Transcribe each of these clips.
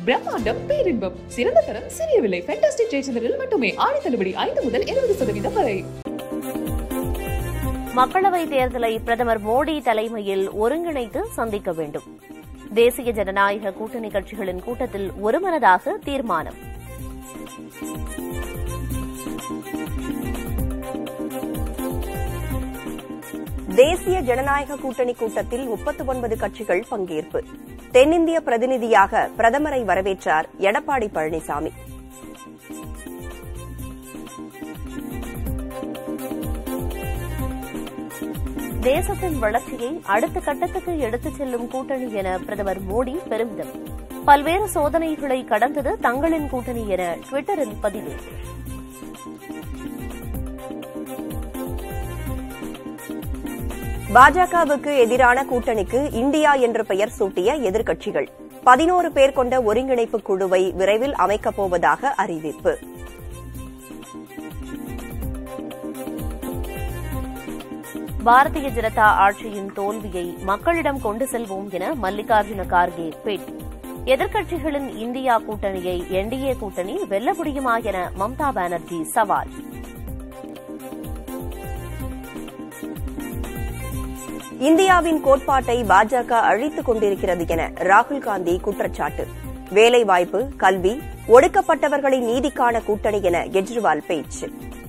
பிரம்மாண்டம் பேரின்பம் சிறந்த தரம் சிறிய விலை ஃபேண்டாஸ்டிக் ஜெயச்சந்திரில் மட்டுமே ஆடி தள்ளுபடி ஐந்து முதல் இருபது சதவீதம் வரை மக்களவைத் தேர்தலை பிரதமர் மோடி தலைமையில் ஒருங்கிணைத்து சந்திக்க வேண்டும் தேசிய ஜனநாயக கூட்டணி கட்சிகளின் கூட்டத்தில் ஒருமனதாக தீர்மானம் தேசிய ஜனநாயக கூட்டணி கூட்டத்தில் முப்பத்து ஒன்பது கட்சிகள் பங்கேற்பு தென்னிந்திய பிரதிநிதியாக பிரதமரை வரவேற்றார் எடப்பாடி பழனிசாமி தேசத்தின் வளர்ச்சியை அடுத்த கட்டத்துக்கு எடுத்துச் செல்லும் கூட்டணி என பிரதமர் மோடி பெருமிதம் பல்வேறு சோதனைகளை கடந்தது தங்களின் கூட்டணி என டுவிட்டரில் பதிவு பாஜகவுக்கு எதிரான கூட்டணிக்கு இந்தியா என்ற பெயர் சூட்டிய எதிர்க்கட்சிகள் பதினோரு பேர் கொண்ட ஒருங்கிணைப்பு குழுவை விரைவில் அமைக்கப் போவதாக அறிவிப்பு பாரதிய ஜனதா ஆட்சியின் தோல்வியை மக்களிடம் கொண்டு செல்வோம் என மல்லிகார்ஜுன கார்கே பேட்டி எதிர்க்கட்சிகளின் இந்தியா கூட்டணியை என்டிஏ கூட்டணி வெல்ல முடியுமா என மம்தா பானர்ஜி சவால் இந்தியாவின் கோட்பாட்டை பாஜக அழித்துக் கொண்டிருக்கிறது என ராகுல் காந்தி குற்றச்சாட்டு வேலைவாய்ப்பு கல்வி ஒடுக்கப்பட்டவர்களின் நீதிக்கான கூட்டணி என கெஜ்ரிவால் பேச்சு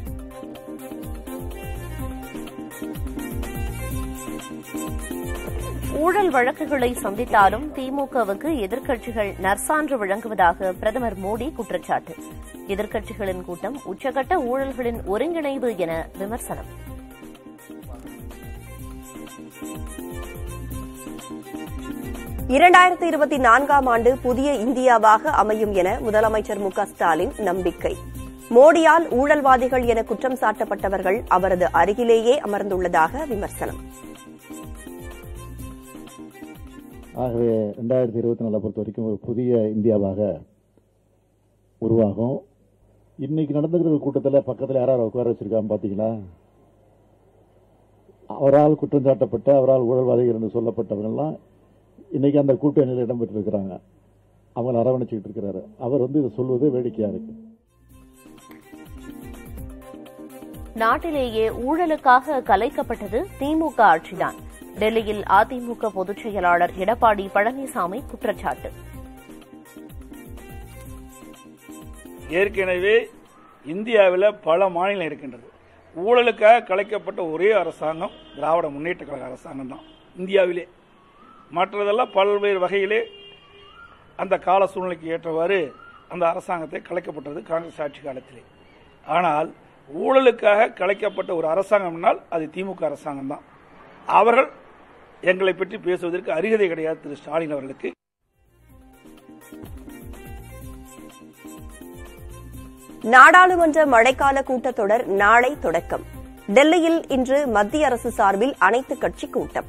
ஊழல் வழக்குகளை சந்தித்தாலும் திமுகவுக்கு எதிர்க்கட்சிகள் நற்சான்று வழங்குவதாக பிரதமர் மோடி குற்றச்சாட்டு எதிர்க்கட்சிகளின் கூட்டம் உச்சகட்ட ஊழல்களின் ஒருங்கிணைவு என விமர்சனம் இரண்டாயிரத்தி இருபத்தி நான்காம் ஆண்டு புதிய இந்தியாவாக அமையும் என முதலமைச்சர் மு க ஸ்டாலின் நம்பிக்கை மோடியால் ஊழல்வாதிகள் என குற்றம் சாட்டப்பட்டவர்கள் அவரது அருகிலேயே அமர்ந்துள்ளதாக விமர்சனம் ஆகவே ரெண்டாயிரத்தி இருபத்தி நாலை பொறுத்த வரைக்கும் ஒரு புதிய இந்தியாவாக உருவாகும் இன்னைக்கு நடந்துக்கிற கூட்டத்தில் பக்கத்தில் யார் யார் உட்கார வச்சிருக்காங்க பார்த்தீங்களா அவரால் குற்றம் சாட்டப்பட்ட அவரால் ஊழல்வாதிகள் என்று சொல்லப்பட்டவங்கெல்லாம் இன்னைக்கு அந்த கூட்டணியில் இடம்பெற்றிருக்கிறாங்க அவங்களை அரவணைச்சிக்கிட்டு இருக்கிறாரு அவர் வந்து இதை சொல்வது வேடிக்கையா இருக்கு நாட்டிலேயே ஊழலுக்காக கலைக்கப்பட்டது திமுக ஆட்சிதான் டெல்லியில் அதிமுக பொதுச் செயலாளர் எடப்பாடி பழனிசாமி குற்றச்சாட்டு ஏற்கனவே இந்தியாவில் பல மாநிலம் இருக்கின்றது ஊழலுக்காக கலைக்கப்பட்ட ஒரே அரசாங்கம் திராவிட முன்னேற்ற கழக அரசாங்கம் தான் இந்தியாவிலே மற்றதெல்லாம் பல்வேறு வகையிலே அந்த கால சூழ்நிலைக்கு ஏற்றவாறு அந்த அரசாங்கத்தை கலைக்கப்பட்டது காங்கிரஸ் ஆட்சி காலத்திலே ஆனால் ஊழலுக்காக கலைக்கப்பட்ட ஒரு அரசாங்கம்னால் அது திமுக அரசாங்கம் தான் அவர்கள் எங்களை பற்றி பேசுவதற்கு அருகதை கிடையாது திரு ஸ்டாலின் அவர்களுக்கு நாடாளுமன்ற மழைக்கால கூட்டத்தொடர் நாளை தொடக்கம் டெல்லியில் இன்று மத்திய அரசு சார்பில் அனைத்துக் கட்சி கூட்டம்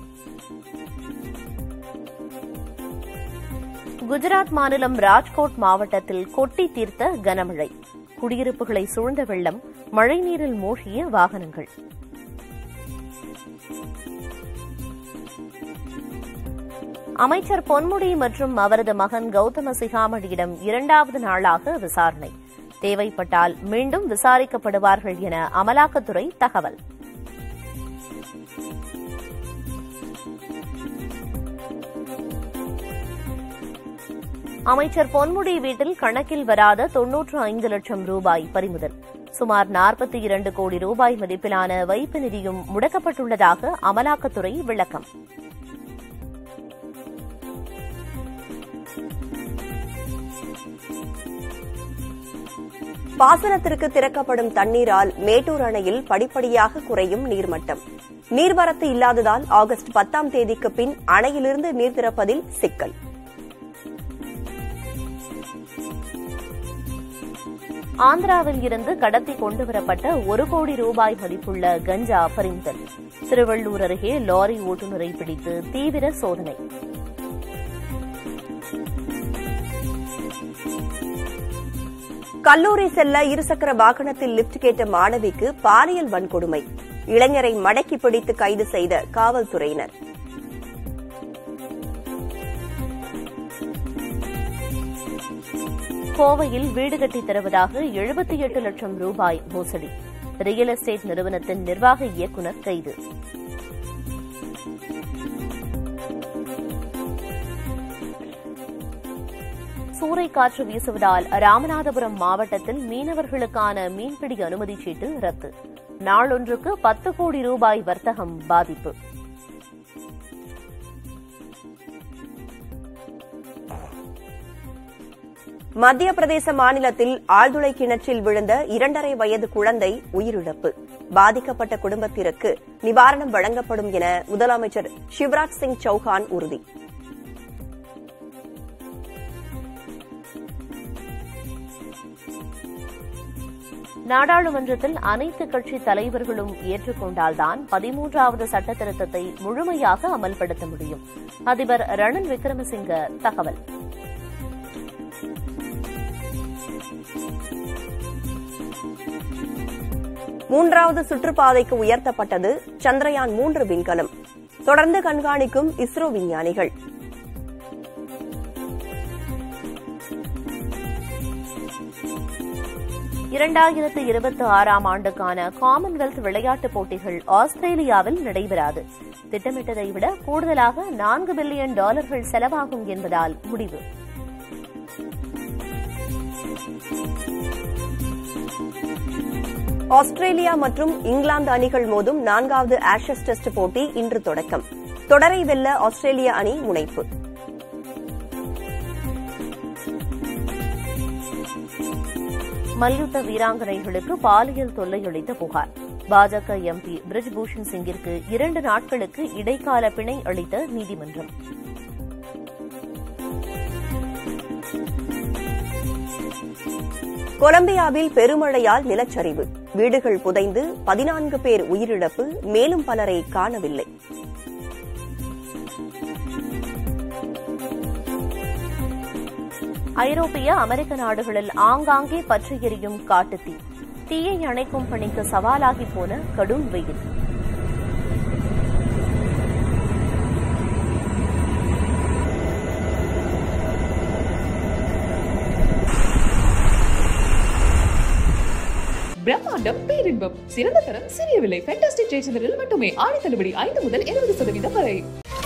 குஜராத் மாநிலம் ராஜ்கோட் மாவட்டத்தில் கொட்டி தீர்த்த கனமழை குடியிருப்புகளை சூழ்ந்த வெள்ளம் மழைநீரில் மூழ்கிய வாகனங்கள் அமைச்சர் பொன்முடி மற்றும் அவரது மகன் கௌதம சிகாமணியிடம் இரண்டாவது நாளாக விசாரணை தேவைப்பட்டால் மீண்டும் விசாரிக்கப்படுவார்கள் என அமலாக்கத்துறை தகவல் அமைச்சர் பொன்முடி வீட்டில் கணக்கில் வராத தொன்னூற்று ஐந்து லட்சம் ரூபாய் பறிமுதல் சுமார் நாற்பத்தி இரண்டு கோடி ரூபாய் மதிப்பிலான வைப்பு நிதியும் முடக்கப்பட்டுள்ளதாக அமலாக்கத்துறை விளக்கம் பாசனத்திற்கு திறக்கப்படும் தண்ணீரால் மேட்டூர் அணையில் படிப்படியாக குறையும் நீர்மட்டம் நீர்வரத்து இல்லாததால் ஆகஸ்ட் பத்தாம் தேதிக்கு பின் அணையிலிருந்து நீர் திறப்பதில் சிக்கல் ஆந்திராவில் இருந்து கடத்தி கொண்டுவரப்பட்ட ஒரு கோடி ரூபாய் மதிப்புள்ள கஞ்சா பறிமுதல் திருவள்ளூர் அருகே லாரி ஓட்டுநரை பிடித்து தீவிர சோதனை கல்லூரி செல்ல இருசக்கர வாகனத்தில் லிப்ட் கேட்ட மாணவிக்கு பாலியல் வன்கொடுமை இளைஞரை மடக்கி பிடித்து கைது செய்த காவல்துறையினர் கோவையில் வீடு கட்டித் தருவதாக எழுபத்தி எட்டு லட்சம் ரூபாய் மோசடி ரியல் எஸ்டேட் நிறுவனத்தின் நிர்வாக இயக்குநர் கைது சூறைக்காற்று வீசுவதால் ராமநாதபுரம் மாவட்டத்தில் மீனவர்களுக்கான மீன்பிடி அனுமதிச் சீட்டு ரத்து நாளொன்றுக்கு பத்து கோடி ரூபாய் வர்த்தகம் பாதிப்பு மத்திய பிரதேச மாநிலத்தில் ஆழ்துளை கிணற்றில் விழுந்த இரண்டரை வயது குழந்தை உயிரிழப்பு பாதிக்கப்பட்ட குடும்பத்திற்கு நிவாரணம் வழங்கப்படும் என முதலமைச்சர் சிவராஜ் சிங் சௌஹான் உறுதி நாடாளுமன்றத்தில் அனைத்து கட்சி தலைவர்களும் ஏற்றுக்கொண்டால்தான் பதிமூன்றாவது சட்ட திருத்தத்தை முழுமையாக அமல்படுத்த முடியும் அதிபர் ரணில் விக்ரமசிங்க தகவல் மூன்றாவது சுற்றுப்பாதைக்கு உயர்த்தப்பட்டது சந்திரயான் மூன்று விண்கலம் தொடர்ந்து கண்காணிக்கும் இஸ்ரோ விஞ்ஞானிகள் இரண்டாயிரத்து இருபத்தி ஆறாம் ஆண்டுக்கான காமன்வெல்த் விளையாட்டுப் போட்டிகள் ஆஸ்திரேலியாவில் நடைபெறாது திட்டமிட்டதை விட கூடுதலாக நான்கு பில்லியன் டாலர்கள் செலவாகும் என்பதால் முடிவு ஆஸ்திரேலியா மற்றும் இங்கிலாந்து அணிகள் மோதும் நான்காவது ஆஷஸ் டெஸ்ட் போட்டி இன்று தொடக்கம் தொடரை வெல்ல ஆஸ்திரேலிய அணி முனைப்பு மல்யுத்த வீராங்கனைகளுக்கு பாலியல் தொல்லையளித்த புகார் பாஜக எம்பி பிரிஜ்பூஷன் சிங்கிற்கு இரண்டு நாட்களுக்கு இடைக்கால பிணை அளித்த நீதிமன்றம் கொலம்பியாவில் பெருமழையால் நிலச்சரிவு வீடுகள் புதைந்து பதினான்கு பேர் உயிரிழப்பு மேலும் பலரை காணவில்லை ஐரோப்பிய அமெரிக்க நாடுகளில் ஆங்காங்கே பற்றி எரியும் காட்டுத்தீ தீயை அணைக்கும் பணிக்கு சவாலாகி போன கடும் வெயில் பிரம்மாண்டம் பேரின்பம் சிறந்த தரம் சிறிய விலை ஃபேண்டாஸ்டிக் ஜெயச்சந்திரில் மட்டுமே ஆடி தள்ளுபடி ஐந்து முதல் இருபது சதவீதம் வரை